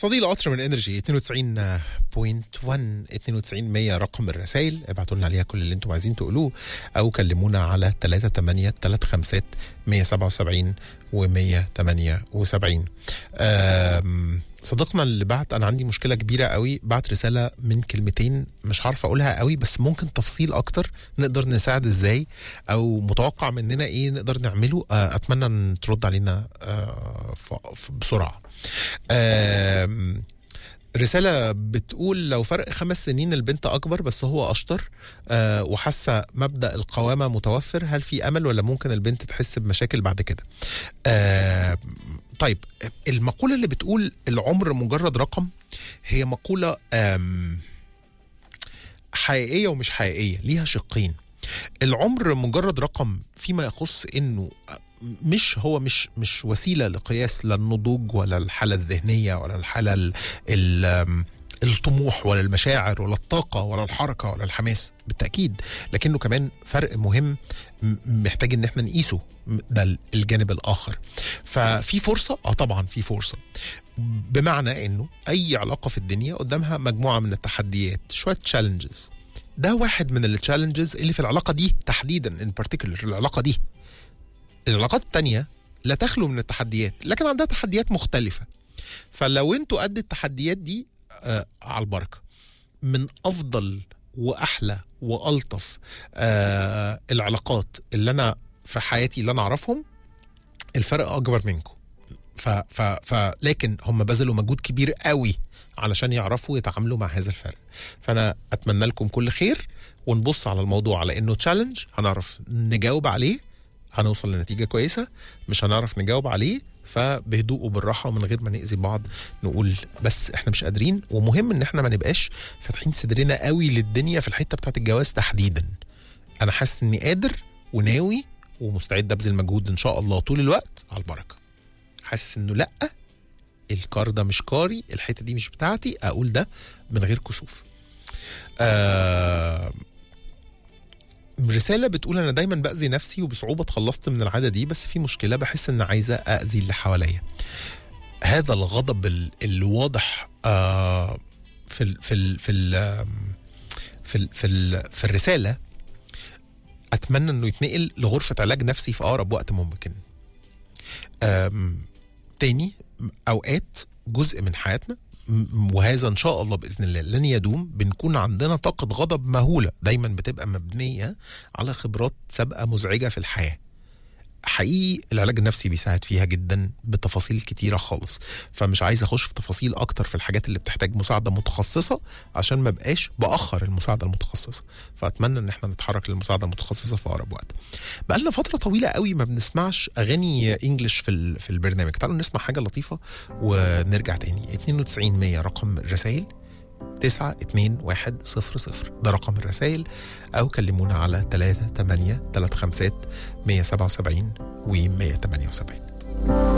صديق القطر من انرجي 92.1 92 100 رقم الرسائل ابعتوا لنا عليها كل اللي انتم عايزين تقولوه او كلمونا على 38 35 177 و 178 أم، صديقنا اللي بعت انا عندي مشكله كبيره قوي بعت رساله من كلمتين مش عارف اقولها قوي بس ممكن تفصيل اكتر نقدر نساعد ازاي او متوقع مننا ايه نقدر نعمله آه، اتمنى ان ترد علينا آه، ف- ف- بسرعه آم، رسالة بتقول لو فرق خمس سنين البنت أكبر بس هو أشطر آه وحاسة مبدأ القوامة متوفر هل في أمل ولا ممكن البنت تحس بمشاكل بعد كده آه طيب المقولة اللي بتقول العمر مجرد رقم هي مقولة آم حقيقية ومش حقيقية ليها شقين العمر مجرد رقم فيما يخص انه مش هو مش مش وسيله لقياس لا النضوج ولا الحاله الذهنيه ولا الحاله ال ال الطموح ولا المشاعر ولا الطاقه ولا الحركه ولا الحماس بالتاكيد لكنه كمان فرق مهم م- محتاج ان احنا نقيسه م- ده الجانب الاخر ففي فرصه اه طبعا في فرصه بمعنى انه اي علاقه في الدنيا قدامها مجموعه من التحديات شويه تشالنجز ده واحد من التشالنجز اللي في العلاقه دي تحديدا ان بارتيكولر العلاقه دي العلاقات التانية لا تخلو من التحديات لكن عندها تحديات مختلفة فلو انتوا قد التحديات دي آه على البركة من أفضل وأحلى وألطف آه العلاقات اللي أنا في حياتي اللي أنا أعرفهم الفرق أكبر منكم ف ف ف لكن هم بذلوا مجهود كبير قوي علشان يعرفوا يتعاملوا مع هذا الفرق فانا اتمنى لكم كل خير ونبص على الموضوع على انه تشالنج هنعرف نجاوب عليه هنوصل لنتيجه كويسه مش هنعرف نجاوب عليه فبهدوء وبالراحه ومن غير ما ناذي بعض نقول بس احنا مش قادرين ومهم ان احنا ما نبقاش فاتحين صدرنا قوي للدنيا في الحته بتاعت الجواز تحديدا انا حاسس اني قادر وناوي ومستعد ابذل مجهود ان شاء الله طول الوقت على البركه حاسس انه لا الكار ده مش كاري الحته دي مش بتاعتي اقول ده من غير كسوف آه رسالة بتقول أنا دايما بأذي نفسي وبصعوبة اتخلصت من العادة دي بس في مشكلة بحس إن عايزة أذي اللي حواليا. هذا الغضب ال- الواضح آه في ال في ال في ال في ال في, ال في الرسالة أتمنى إنه يتنقل لغرفة علاج نفسي في أقرب وقت ممكن. آم، تاني أوقات جزء من حياتنا م- وهذا ان شاء الله باذن الله لن يدوم بنكون عندنا طاقه غضب مهوله دايما بتبقى مبنيه على خبرات سابقه مزعجه في الحياه حقيقي العلاج النفسي بيساعد فيها جدا بتفاصيل كتيره خالص فمش عايز اخش في تفاصيل اكتر في الحاجات اللي بتحتاج مساعده متخصصه عشان ما بقاش باخر المساعده المتخصصه فاتمنى ان احنا نتحرك للمساعده المتخصصه في اقرب وقت بقالنا فتره طويله قوي ما بنسمعش اغاني انجلش في ال- في البرنامج تعالوا نسمع حاجه لطيفه ونرجع تاني 92 100 رقم الرسائل 9 2 1 0 0 ده رقم الرسائل او كلمونا على 3 8 3 5 177 و 178